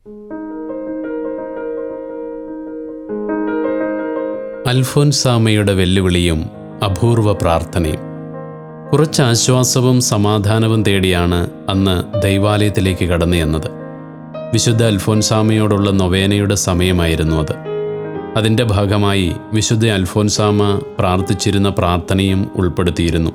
അൽഫോൻസാമയുടെ വെല്ലുവിളിയും അപൂർവ പ്രാർത്ഥനയും കുറച്ച് ആശ്വാസവും സമാധാനവും തേടിയാണ് അന്ന് ദൈവാലയത്തിലേക്ക് കടന്നു ചെന്നത് വിശുദ്ധ അൽഫോൻസാമയോടുള്ള നൊവേനയുടെ സമയമായിരുന്നു അത് അതിൻ്റെ ഭാഗമായി വിശുദ്ധ അൽഫോൻസാമ പ്രാർത്ഥിച്ചിരുന്ന പ്രാർത്ഥനയും ഉൾപ്പെടുത്തിയിരുന്നു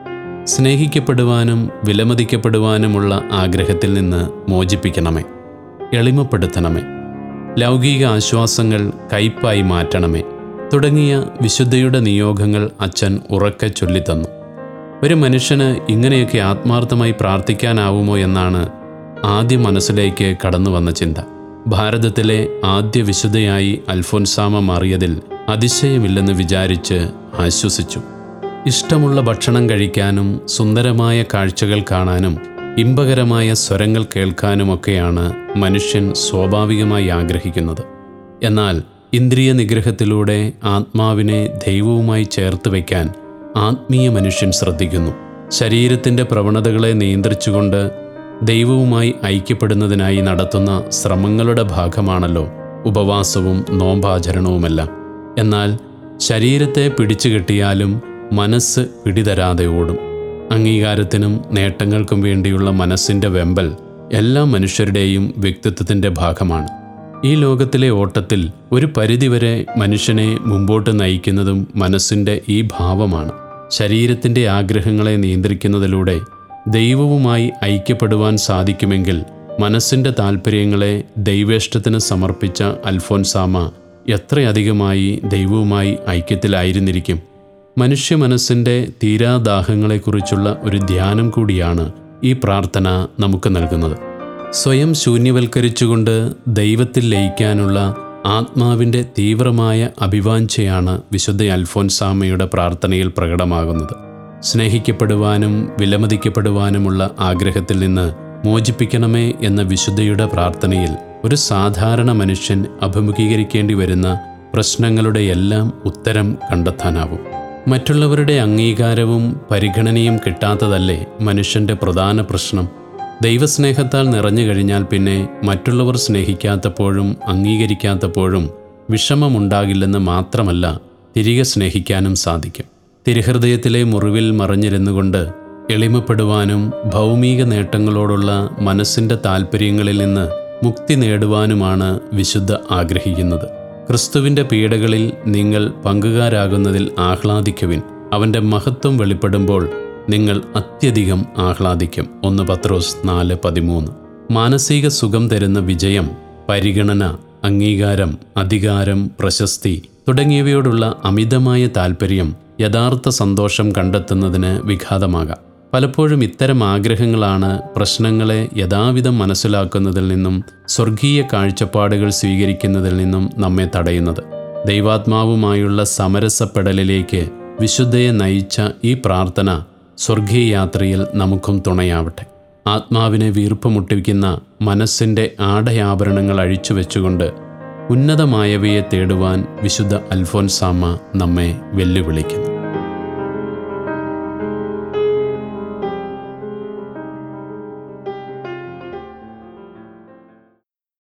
സ്നേഹിക്കപ്പെടുവാനും വിലമതിക്കപ്പെടുവാനുമുള്ള ആഗ്രഹത്തിൽ നിന്ന് മോചിപ്പിക്കണമേ എളിമപ്പെടുത്തണമേ ലൗകിക ആശ്വാസങ്ങൾ കയ്പായി മാറ്റണമേ തുടങ്ങിയ വിശുദ്ധയുടെ നിയോഗങ്ങൾ അച്ഛൻ ഉറക്കെ ചൊല്ലിത്തന്നു ഒരു മനുഷ്യന് ഇങ്ങനെയൊക്കെ ആത്മാർത്ഥമായി പ്രാർത്ഥിക്കാനാവുമോ എന്നാണ് ആദ്യ മനസ്സിലേക്ക് കടന്നു വന്ന ചിന്ത ഭാരതത്തിലെ ആദ്യ വിശുദ്ധയായി അൽഫോൻസാമ മാറിയതിൽ അതിശയമില്ലെന്ന് വിചാരിച്ച് ആശ്വസിച്ചു ഇഷ്ടമുള്ള ഭക്ഷണം കഴിക്കാനും സുന്ദരമായ കാഴ്ചകൾ കാണാനും ഇമ്പകരമായ സ്വരങ്ങൾ കേൾക്കാനുമൊക്കെയാണ് മനുഷ്യൻ സ്വാഭാവികമായി ആഗ്രഹിക്കുന്നത് എന്നാൽ ഇന്ദ്രിയ നിഗ്രഹത്തിലൂടെ ആത്മാവിനെ ദൈവവുമായി ചേർത്ത് വയ്ക്കാൻ ആത്മീയ മനുഷ്യൻ ശ്രദ്ധിക്കുന്നു ശരീരത്തിൻ്റെ പ്രവണതകളെ നിയന്ത്രിച്ചുകൊണ്ട് ദൈവവുമായി ഐക്യപ്പെടുന്നതിനായി നടത്തുന്ന ശ്രമങ്ങളുടെ ഭാഗമാണല്ലോ ഉപവാസവും നോമ്പാചരണവുമെല്ലാം എന്നാൽ ശരീരത്തെ പിടിച്ചു കെട്ടിയാലും മനസ്സ് പിടിതരാതെ ഓടും അംഗീകാരത്തിനും നേട്ടങ്ങൾക്കും വേണ്ടിയുള്ള മനസ്സിൻ്റെ വെമ്പൽ എല്ലാ മനുഷ്യരുടെയും വ്യക്തിത്വത്തിൻ്റെ ഭാഗമാണ് ഈ ലോകത്തിലെ ഓട്ടത്തിൽ ഒരു പരിധിവരെ മനുഷ്യനെ മുമ്പോട്ട് നയിക്കുന്നതും മനസ്സിൻ്റെ ഈ ഭാവമാണ് ശരീരത്തിൻ്റെ ആഗ്രഹങ്ങളെ നിയന്ത്രിക്കുന്നതിലൂടെ ദൈവവുമായി ഐക്യപ്പെടുവാൻ സാധിക്കുമെങ്കിൽ മനസ്സിൻ്റെ താൽപ്പര്യങ്ങളെ ദൈവേഷ്ടത്തിന് സമർപ്പിച്ച അൽഫോൻസാമ എത്രയധികമായി ദൈവവുമായി ഐക്യത്തിലായിരുന്നിരിക്കും മനുഷ്യ മനസ്സിൻ്റെ തീരാദാഹങ്ങളെക്കുറിച്ചുള്ള ഒരു ധ്യാനം കൂടിയാണ് ഈ പ്രാർത്ഥന നമുക്ക് നൽകുന്നത് സ്വയം ശൂന്യവൽക്കരിച്ചുകൊണ്ട് ദൈവത്തിൽ ലയിക്കാനുള്ള ആത്മാവിൻ്റെ തീവ്രമായ അഭിവാഞ്ചയാണ് വിശുദ്ധ അൽഫോൻസാമയുടെ പ്രാർത്ഥനയിൽ പ്രകടമാകുന്നത് സ്നേഹിക്കപ്പെടുവാനും വിലമതിക്കപ്പെടുവാനുമുള്ള ആഗ്രഹത്തിൽ നിന്ന് മോചിപ്പിക്കണമേ എന്ന വിശുദ്ധയുടെ പ്രാർത്ഥനയിൽ ഒരു സാധാരണ മനുഷ്യൻ അഭിമുഖീകരിക്കേണ്ടി വരുന്ന പ്രശ്നങ്ങളുടെ എല്ലാം ഉത്തരം കണ്ടെത്താനാവും മറ്റുള്ളവരുടെ അംഗീകാരവും പരിഗണനയും കിട്ടാത്തതല്ലേ മനുഷ്യൻ്റെ പ്രധാന പ്രശ്നം ദൈവസ്നേഹത്താൽ നിറഞ്ഞു കഴിഞ്ഞാൽ പിന്നെ മറ്റുള്ളവർ സ്നേഹിക്കാത്തപ്പോഴും അംഗീകരിക്കാത്തപ്പോഴും വിഷമമുണ്ടാകില്ലെന്ന് മാത്രമല്ല തിരികെ സ്നേഹിക്കാനും സാധിക്കും തിരുഹൃദയത്തിലെ മുറിവിൽ മറഞ്ഞിരുന്നുകൊണ്ട് എളിമപ്പെടുവാനും ഭൗമിക നേട്ടങ്ങളോടുള്ള മനസ്സിൻ്റെ താൽപ്പര്യങ്ങളിൽ നിന്ന് മുക്തി നേടുവാനുമാണ് വിശുദ്ധ ആഗ്രഹിക്കുന്നത് ക്രിസ്തുവിൻ്റെ പീഡകളിൽ നിങ്ങൾ പങ്കുകാരാകുന്നതിൽ ആഹ്ലാദിക്കുവിൻ അവൻ്റെ മഹത്വം വെളിപ്പെടുമ്പോൾ നിങ്ങൾ അത്യധികം ആഹ്ലാദിക്കും ഒന്ന് പത്രോസ് നാല് പതിമൂന്ന് മാനസിക സുഖം തരുന്ന വിജയം പരിഗണന അംഗീകാരം അധികാരം പ്രശസ്തി തുടങ്ങിയവയോടുള്ള അമിതമായ താൽപ്പര്യം യഥാർത്ഥ സന്തോഷം കണ്ടെത്തുന്നതിന് വിഘാതമാകാം പലപ്പോഴും ഇത്തരം ആഗ്രഹങ്ങളാണ് പ്രശ്നങ്ങളെ യഥാവിധം മനസ്സിലാക്കുന്നതിൽ നിന്നും സ്വർഗീയ കാഴ്ചപ്പാടുകൾ സ്വീകരിക്കുന്നതിൽ നിന്നും നമ്മെ തടയുന്നത് ദൈവാത്മാവുമായുള്ള സമരസപ്പെടലിലേക്ക് വിശുദ്ധയെ നയിച്ച ഈ പ്രാർത്ഥന സ്വർഗീയ യാത്രയിൽ നമുക്കും തുണയാവട്ടെ ആത്മാവിനെ വീർപ്പുമുട്ടിക്കുന്ന മനസ്സിൻ്റെ ആടയാഭരണങ്ങൾ അഴിച്ചു വെച്ചുകൊണ്ട് ഉന്നതമായവയെ തേടുവാൻ വിശുദ്ധ അൽഫോൻസാമ്മ നമ്മെ വെല്ലുവിളിക്കുന്നു